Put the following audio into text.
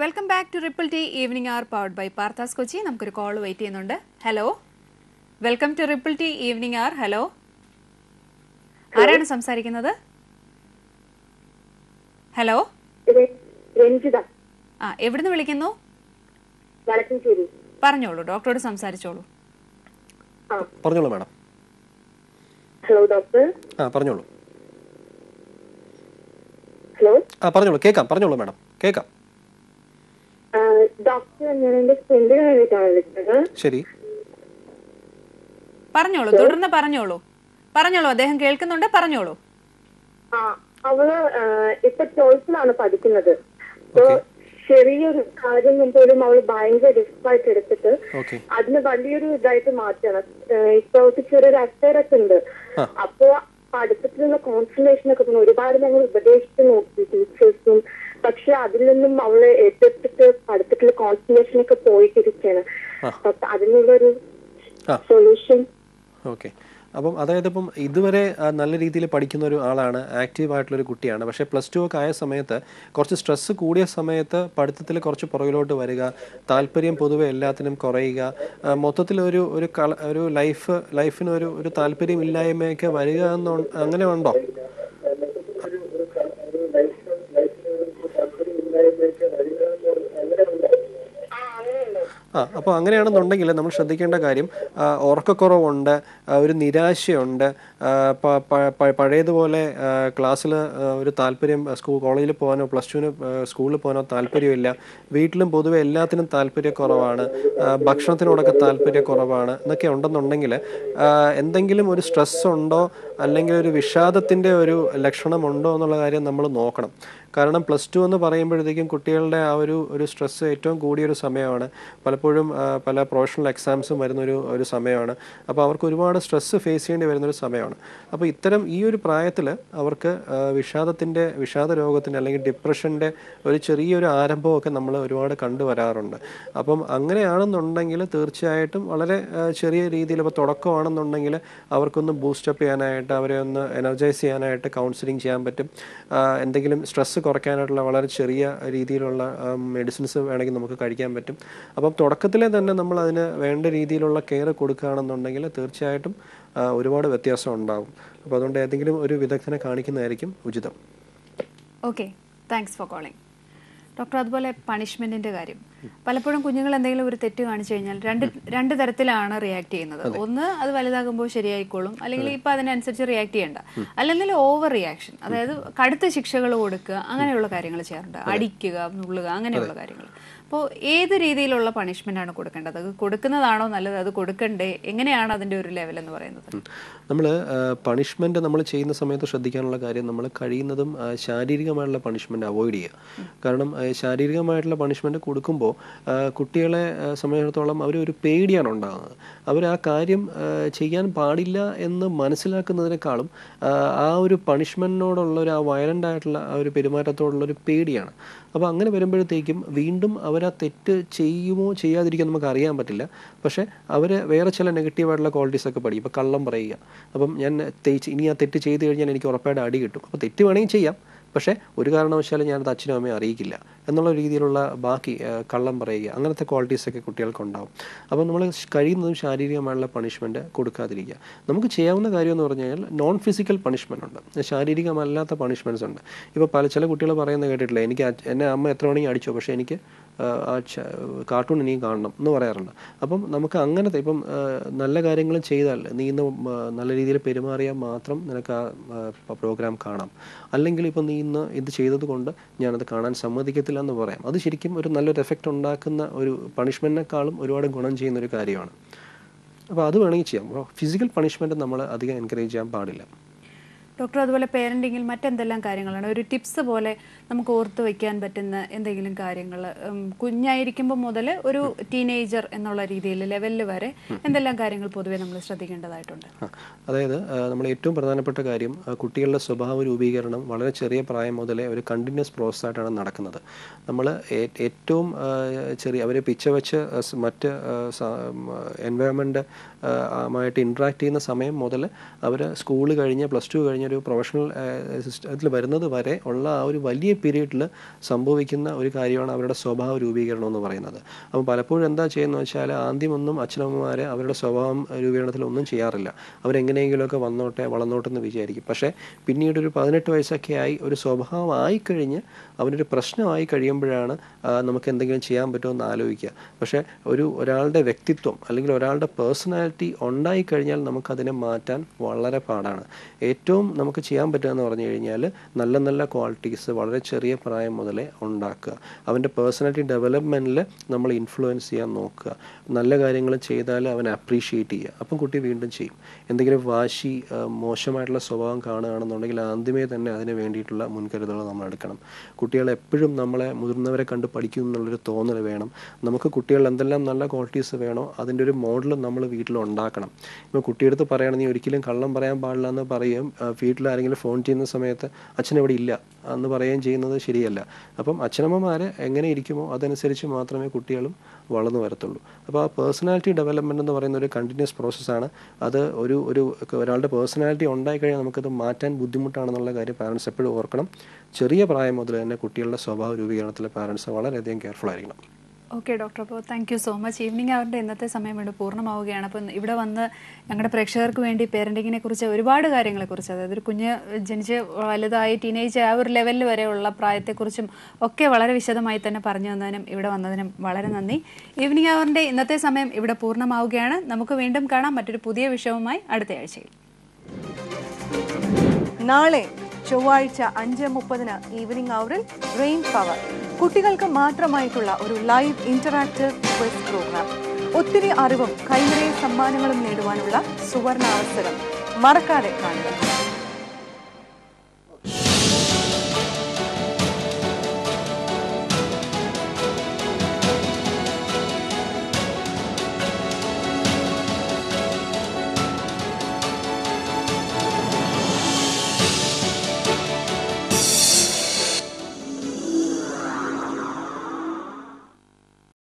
Welcome back to ripple tea evening R powered by Parthas Kochi നമുക്കൊരു call wait ചെയ്യുന്നുണ്ട് hello welcome to ripple tea evening R hello ആരാണ് സംസാരിക്കുന്നത് hello രെ- രഞ്ജിത ആ എവിടുന്ന് വിളിക്കുന്നു വടക്കഞ്ചേരി പറഞ്ഞോളൂ ഡോക്ടറോട് സംസാരിച്ചോളൂ ആ പറഞ്ഞോളൂ മാഡം ഹലോ ഡോക്ടർ ആ പറഞ്ഞോളൂ ഹലോ ആ പറഞ്ഞോളൂ കേൾക്കാം പറഞ്ഞോളൂ മാഡം കേൾക്കാം ആ, ഡോക്ടർ ഞാൻ എന്റെ ഫ്രണ്ടിന് വേണ്ടിയിട്ടാണ് വിളിച്ചത് ശരി പറഞ്ഞോളൂ തുടർന്ന് പറഞ്ഞോളൂ പറഞ്ഞോളൂ അദ്ദേഹം കേൾക്കുന്നുണ്ട് പറഞ്ഞോളൂ ആ അവള് ആ, ഇപ്പൊ ട്വൽത്തിലാണ് പഠിക്കുന്നത് അപ്പൊ ചെറിയൊരു കാര്യം പോലും അവള് ഭയങ്കര റിസ്ക് എടുത്തിട്ട് ഓക്കെ അതിന് വലിയൊരു ഇതായിട്ട് മാറ്റണം ഇപ്പൊ അവർക്ക് ചെറിയൊരു അഫയറൊക്കെ ഉണ്ട് ആ. അപ്പൊ പഠിത്തത്തിലുള്ള കോൺസെൻട്രേഷൻ ഒക്കെ പോയി ഒരുപാട് ഞങ്ങൾ ഉപദേശിച്ച് നോക്കി ടീച്ചേഴ്സും പക്ഷെ അതിൽ നിന്നും അവള് എതിർത്തിട്ട് പഠിത്തത്തിലുള്ള കോൺസെൻട്രേഷൻ ഒക്കെ പോയിട്ടിരിക്കുകയാണ് അപ്പൊ അതിനുള്ളൊരു ആ. സൊല്യൂഷൻ ഓക്കെ അപ്പം അതായത് ഇപ്പം ഇതുവരെ ആ, നല്ല രീതിയിൽ പഠിക്കുന്ന ഒരു ആളാണ് ആക്റ്റീവ് ആയിട്ടുള്ളൊരു കുട്ടിയാണ് പക്ഷേ പ്ലസ് ടു ഒക്കെ ആയ സമയത്ത് കുറച്ച് സ്ട്രെസ്സ് കൂടിയ സമയത്ത് പഠിത്തത്തിൽ കുറച്ച് പുറകിലോട്ട് വരിക താല്പര്യം പൊതുവെ എല്ലാത്തിനും കുറയുക ആ, മൊത്തത്തിൽ ഒരു ഒരു കള ഒരു ലൈഫ് ലൈഫിന് ഒരു ഒരു താല്പര്യം ഇല്ലായ്മയൊക്കെ വരിക എന്നോ അങ്ങനെ ഉണ്ടോ ആ അപ്പോൾ അങ്ങനെയാണെന്നുണ്ടെങ്കിൽ നമ്മൾ ശ്രദ്ധിക്കേണ്ട കാര്യം ആ, ഉറക്കക്കുറവുണ്ട് ആ, ഒരു നിരാശയുണ്ട് ആ, പ- പ- പ- പഴയതുപോലെ ക്ലാസ്സിൽ ഒരു താല്പര്യം സ്കൂൾ കോളേജിൽ പോകാനോ പ്ലസ് ടുവിന് സ്കൂളിൽ പോകാനോ താല്പര്യമില്ല വീട്ടിലും പൊതുവെ എല്ലാത്തിനും താല്പര്യക്കുറവാണ് ആ, ഭക്ഷണത്തിനോടൊക്കെ താല്പര്യക്കുറവാണ് എന്നൊക്കെ ഉണ്ടെന്നുണ്ടെങ്കിൽ ആ, എന്തെങ്കിലും ഒരു സ്ട്രെസ് ഉണ്ടോ അല്ലെങ്കിൽ ഒരു വിഷാദത്തിൻ്റെ ഒരു ലക്ഷണമുണ്ടോ എന്നുള്ള കാര്യം നമ്മൾ നോക്കണം കാരണം പ്ലസ് ടു എന്ന് പറയുമ്പോഴത്തേക്കും കുട്ടികളുടെ ആ ഒരു ഒരു സ്ട്രെസ്സ് ഏറ്റവും കൂടിയൊരു സമയമാണ് പലപ്പോഴും ആ, പല പ്രൊഫഷണൽ എക്സാംസും വരുന്നൊരു ഒരു സമയമാണ് അപ്പോൾ അവർക്ക് ഒരുപാട് സ്ട്രെസ്സ് ഫേസ് ചെയ്യേണ്ടി വരുന്നൊരു സമയമാണ് അപ്പോൾ ഇത്തരം ഈ ഒരു പ്രായത്തിൽ അവർക്ക് ആ, വിഷാദത്തിൻ്റെ വിഷാദ രോഗത്തിൻ്റെ അല്ലെങ്കിൽ ഡിപ്രഷൻ്റെ ഒരു ചെറിയൊരു ആരംഭമൊക്കെ നമ്മൾ ഒരുപാട് കണ്ടുവരാറുണ്ട് അപ്പം അങ്ങനെയാണെന്നുണ്ടെങ്കിൽ തീർച്ചയായിട്ടും വളരെ ആ, ചെറിയ രീതിയിൽ ഇപ്പോൾ തുടക്കമാണെന്നുണ്ടെങ്കിൽ അവർക്കൊന്ന് ബൂസ്റ്റപ്പ് ചെയ്യാനായിട്ട് അവരെ ഒന്ന് എനർജൈസ് ചെയ്യാനായിട്ട് കൗൺസിലിംഗ് ചെയ്യാൻ പറ്റും ആ, എന്തെങ്കിലും സ്ട്രെസ്സ് കുറയ്ക്കാനായിട്ടുള്ള വളരെ ചെറിയ രീതിയിലുള്ള മെഡിസിൻസ് വേണമെങ്കിൽ നമുക്ക് കഴിക്കാൻ പറ്റും അപ്പം തുടക്കത്തിലെ തന്നെ നമ്മൾ അതിന് വേണ്ട രീതിയിലുള്ള കെയർ കൊടുക്കുകയാണെന്നുണ്ടെങ്കിൽ തീർച്ചയായിട്ടും ആ, ഒരുപാട് വ്യത്യാസം ഉണ്ടാകും അപ്പോൾ അതുകൊണ്ട് ഏതെങ്കിലും ഒരു വിദഗ്ധനെ കാണിക്കുന്നതായിരിക്കും ഉചിതം okay thanks for calling doctor അതുപോലെ പണിഷ്മെന്റിന്റെ കാര്യം പലപ്പോഴും കുഞ്ഞുങ്ങൾ എന്തെങ്കിലും ഒരു തെറ്റ് കാണിച്ചു കഴിഞ്ഞാൽ രണ്ട് രണ്ട് തരത്തിലാണ് റിയാക്ട് ചെയ്യുന്നത് ഒന്ന് അത് വലുതാകുമ്പോൾ ശരിയായിക്കോളും അല്ലെങ്കിൽ ഇപ്പൊ അതിനനുസരിച്ച് റിയാക്ട് ചെയ്യണ്ട അല്ലെങ്കിൽ ഓവർ റിയാക്ഷൻ അതായത് കടുത്ത ശിക്ഷകൾ കൊടുക്കുക അങ്ങനെയുള്ള കാര്യങ്ങൾ ചെയ്യാറുണ്ട് അടിക്കുക നുള്ളുക അങ്ങനെയുള്ള കാര്യങ്ങൾ അപ്പോൾ ഏത് രീതിയിലുള്ള പണിഷ്മെന്റ് ആണ് കൊടുക്കേണ്ടത് അത് കൊടുക്കുന്നതാണോ നല്ലത് അത് കൊടുക്കണ്ടേ എങ്ങനെയാണ് അതിന്റെ ഒരു ലെവൽ എന്ന് പറയുന്നത് നമ്മൾ പണിഷ്മെൻ്റ് നമ്മൾ ചെയ്യുന്ന സമയത്ത് ശ്രദ്ധിക്കാനുള്ള കാര്യം നമ്മൾ കഴിയുന്നതും ആ, ശാരീരികമായിട്ടുള്ള പണിഷ്മെൻ്റ് അവോയ്ഡ് ചെയ്യുക കാരണം ആ, ശാരീരികമായിട്ടുള്ള പണിഷ്മെൻ്റ് കൊടുക്കുമ്പോൾ ആ, കുട്ടികളെ ആ, സംബന്ധിച്ചിടത്തോളം അവർ ഒരു പേടിയാണ് ഉണ്ടാകുന്നത് അവർ ആ കാര്യം ആ, ചെയ്യാൻ പാടില്ല എന്ന് മനസ്സിലാക്കുന്നതിനേക്കാളും ആ, ആ ഒരു പണിഷ്മെൻറ്റിനോടുള്ള ഒരു ആ വയലൻ്റ് ആയിട്ടുള്ള ആ ഒരു പെരുമാറ്റത്തോടുള്ള ഒരു പേടിയാണ് അപ്പോൾ അങ്ങനെ വരുമ്പോഴത്തേക്കും വീണ്ടും അവർ ആ തെറ്റ് ചെയ്യുമോ ചെയ്യാതിരിക്കുമോ നമുക്ക് അറിയാൻ പറ്റില്ല പക്ഷേ അവർ വേറെ ചില നെഗറ്റീവായിട്ടുള്ള ക്വാളിറ്റീസ് ഒക്കെ പഠിക്കും ഇപ്പോൾ കള്ളം പറയുക അപ്പം ഞാൻ തേച്ച് ഇനി ആ തെറ്റ് ചെയ്ത് കഴിഞ്ഞാൽ എനിക്ക് ഉറപ്പായിട്ട് അടി കിട്ടും അപ്പോൾ തെറ്റ് വേണമെങ്കിൽ ചെയ്യാം പക്ഷേ ഒരു കാരണവശാലും ഞാനത് അച്ഛനും അമ്മയും അറിയിക്കില്ല എന്നുള്ള രീതിയിലുള്ള ബാക്കി ആ, കള്ളം പറയുക അങ്ങനത്തെ ക്വാളിറ്റീസ് ഒക്കെ കുട്ടികൾക്കുണ്ടാവും അപ്പോൾ നമ്മൾ കഴിയുന്നതും ശാരീരികമായുള്ള പണിഷ്മെൻറ്റ് കൊടുക്കാതിരിക്കുക നമുക്ക് ചെയ്യാവുന്ന കാര്യം എന്ന് പറഞ്ഞു കഴിഞ്ഞാൽ നോൺ ഫിസിക്കൽ പണിഷ്മെൻ്റ് ഉണ്ട് ശാരീരികമല്ലാത്ത പണിഷ്മെൻറ്റ്സ് ഉണ്ട് ഇപ്പോൾ പല ചില കുട്ടികൾ പറയുന്നത് കേട്ടിട്ടില്ല എനിക്ക് അച്ഛ- എന്നെ അമ്മ എത്ര വേണമെങ്കിൽ അടിച്ചോ പക്ഷേ എനിക്ക് ആ, ആ ച- കാർട്ടൂൺ ഇനിയും കാണണം എന്ന് പറയാറുണ്ട് അപ്പം നമുക്ക് അങ്ങനത്തെ ഇപ്പം ആ, നല്ല കാര്യങ്ങൾ ചെയ്താൽ നീ ഇന്ന് ആ, നല്ല രീതിയിൽ പെരുമാറിയാൽ മാത്രം നിനക്ക് ആ പ്രോഗ്രാം കാണാം അല്ലെങ്കിൽ ഇപ്പം നീ ഇന്ന് ഇത് ചെയ്തത് കൊണ്ട് ഞാനത് കാണാൻ സമ്മതിക്കത്തില്ല എന്ന് പറയാം അത് ശരിക്കും ഒരു നല്ലൊരു എഫക്റ്റ് ഉണ്ടാക്കുന്ന ഒരു പണിഷ്മെൻറ്റിനേക്കാളും ഒരുപാട് ഗുണം ചെയ്യുന്ന ഒരു കാര്യമാണ് അപ്പോൾ അത് വേണമെങ്കിൽ ചെയ്യാം ഫിസിക്കൽ പണിഷ്മെൻറ്റ് നമ്മൾ അധികം എൻകറേജ് ചെയ്യാൻ പാടില്ല ഡോക്ടർ അതുപോലെ പേരൻറ്റിങ്ങിൽ മറ്റെന്തെല്ലാം കാര്യങ്ങളാണ് ഒരു ടിപ്സ് പോലെ നമുക്ക് ഓർത്ത് വയ്ക്കാൻ പറ്റുന്ന എന്തെങ്കിലും കാര്യങ്ങൾ കുഞ്ഞായിരിക്കുമ്പോൾ മുതൽ ഒരു ടീനേജർ എന്നുള്ള രീതിയിൽ ലെവലിൽ വരെ എന്തെല്ലാം കാര്യങ്ങൾ പൊതുവെ നമ്മൾ ശ്രദ്ധിക്കേണ്ടതായിട്ടുണ്ട് ആ, അതായത് നമ്മൾ ഏറ്റവും പ്രധാനപ്പെട്ട കാര്യം ആ, കുട്ടികളുടെ സ്വഭാവ രൂപീകരണം വളരെ ചെറിയ പ്രായം മുതലേ ഒരു കണ്ടിന്യൂസ് പ്രോസസ് ആയിട്ടാണ് നടക്കുന്നത് നമ്മൾ ഏറ്റവും ആ, ചെറിയ അവരെ പിച്ച വെച്ച് ആ, സ് മറ്റ് എൻവയോൺമെൻറ്റ് ആയിട്ട് ഇൻട്രാക്ട് ചെയ്യുന്ന സമയം മുതൽ അവർ സ്കൂൾ കഴിഞ്ഞ് പ്ലസ് ടു കഴിഞ്ഞ് കഴിഞ്ഞൊരു പ്രൊഫഷണൽ സിസ്റ്റത്തിൽ വരുന്നത് വരെ ഉള്ള ആ ഒരു വലിയ പീരീഡിൽ സംഭവിക്കുന്ന ഒരു കാര്യമാണ് അവരുടെ സ്വഭാവ രൂപീകരണം എന്ന് പറയുന്നത് അപ്പോൾ പലപ്പോഴും എന്താ ചെയ്യുന്നത് വെച്ചാൽ ആദ്യമൊന്നും അച്ഛനമ്മമാരെ അവരുടെ സ്വഭാവം രൂപീകരണത്തിൽ ഒന്നും ചെയ്യാറില്ല അവരെങ്ങനെയെങ്കിലുമൊക്കെ വന്നോട്ടെ വളർന്നോട്ടെ എന്ന് വിചാരിക്കും പക്ഷേ പിന്നീട് ഒരു പതിനെട്ട് വയസ്സൊക്കെ ആയി ഒരു സ്വഭാവമായി കഴിഞ്ഞ് അവനൊരു പ്രശ്നമായി കഴിയുമ്പോഴാണ് ആ, നമുക്ക് എന്തെങ്കിലും ചെയ്യാൻ പറ്റുമോ എന്ന് ആലോചിക്കുക പക്ഷേ ഒരു ഒരാളുടെ വ്യക്തിത്വം അല്ലെങ്കിൽ ഒരാളുടെ പേഴ്സണാലിറ്റി ഉണ്ടായി കഴിഞ്ഞാൽ നമുക്കതിനെ മാറ്റാൻ വളരെ പാടാണ് ഏറ്റവും നമുക്ക് ചെയ്യാൻ പറ്റുക പറഞ്ഞു കഴിഞ്ഞാൽ നല്ല നല്ല ക്വാളിറ്റീസ് വളരെ ചെറിയ പ്രായം മുതലേ ഉണ്ടാക്കുക അവൻ്റെ പേഴ്സണാലിറ്റി ഡെവലപ്മെൻറ്റിൽ നമ്മൾ ഇൻഫ്ലുവൻസ് ചെയ്യാൻ നോക്കുക നല്ല കാര്യങ്ങൾ ചെയ്താൽ അവൻ അപ്രീഷിയേറ്റ് ചെയ്യുക അപ്പം കുട്ടി വീണ്ടും ചെയ്യും എന്തെങ്കിലും വാശി ആ, മോശമായിട്ടുള്ള സ്വഭാവം കാണുകയാണെന്നുണ്ടെങ്കിൽ ആദ്യമേ തന്നെ അതിന് വേണ്ടിയിട്ടുള്ള മുൻകരുതലുകൾ നമ്മൾ എടുക്കണം കുട്ടികൾ എപ്പോഴും നമ്മളെ മുതിർന്നവരെ കണ്ട് പഠിക്കും എന്നുള്ളൊരു തോന്നൽ വേണം നമുക്ക് കുട്ടികൾ എന്തെല്ലാം നല്ല ക്വാളിറ്റീസ് വേണോ അതിൻ്റെ ഒരു മോഡൽ നമ്മൾ വീട്ടിൽ ഉണ്ടാക്കണം ഇപ്പോൾ കുട്ടിയെടുത്ത് പറയണം നീ ഒരിക്കലും കള്ളം പറയാൻ പാടില്ല എന്ന് പറയുകയും ആ, വീട്ടിൽ ആരെങ്കിലും ഫോൺ ചെയ്യുന്ന സമയത്ത് അച്ഛൻ ഇവിടെ ഇല്ല എന്ന് പറയുകയും ചെയ്യുന്നത് ശരിയല്ല അപ്പം അച്ഛനമ്മമാർ എങ്ങനെ ഇരിക്കുമോ അതനുസരിച്ച് മാത്രമേ കുട്ടികളും വളർന്നു വരത്തുള്ളൂ അപ്പോൾ ആ പേഴ്സണാലിറ്റി ഡെവലപ്മെൻറ്റ് എന്ന് പറയുന്ന ഒരു കണ്ടിന്യൂസ് പ്രോസസ്സാണ് അത് ഒരു ഒരു ഒരാളുടെ പേഴ്സണാലിറ്റി ഉണ്ടായിക്കഴിഞ്ഞാൽ നമുക്കത് മാറ്റാൻ ബുദ്ധിമുട്ടാണെന്നുള്ള കാര്യം പാരൻസ് എപ്പോഴും ഓർക്കണം ചെറിയ പ്രായം മുതൽ തന്നെ കുട്ടികളുടെ സ്വഭാവ രൂപീകരണത്തിലെ പാരൻസ് വളരെയധികം കെയർഫുൾ ആയിരിക്കണം ഓക്കെ ഡോക്ടർ അപ്പോൾ thank you so much evening അവരുടെ ഇന്നത്തെ സമയം കൊണ്ട് പൂർണ്ണമാവുകയാണ് അപ്പം ഇവിടെ വന്ന് ഞങ്ങളുടെ പ്രേക്ഷകർക്ക് വേണ്ടി പേരൻറ്റിങ്ങിനെ കുറിച്ച് ഒരുപാട് കാര്യങ്ങളെക്കുറിച്ച് അതായത് ഒരു കുഞ്ഞ് ജനിച്ച് വലുതായി ടീനേജ് ആ ഒരു ലെവലിൽ വരെയുള്ള പ്രായത്തെക്കുറിച്ചും ഒക്കെ വളരെ വിശദമായി തന്നെ പറഞ്ഞു തന്നതിനും ഇവിടെ വന്നതിനും വളരെ നന്ദി ഈവനിങ് അവറിൻ്റെ ഇന്നത്തെ സമയം ഇവിടെ പൂർണ്ണമാവുകയാണ് നമുക്ക് വീണ്ടും കാണാം മറ്റൊരു പുതിയ വിഷയവുമായി അടുത്ത ആഴ്ചയിൽ നാളെ ചൊവ്വാഴ്ച അഞ്ച് മുപ്പതിന് ഈവനിംഗ് അവറിൽ റെയിൻ പവർ കുട്ടികൾക്ക് മാത്രമായിട്ടുള്ള ഒരു ലൈവ് ഇന്ററാക്റ്റീവ് ക്വിസ് പ്രോഗ്രാം ഒത്തിരി അറിവും കൈനിറയ സമ്മാനങ്ങളും നേടുവാനുള്ള സുവർണാവസരം മറക്കാതെ കാണുക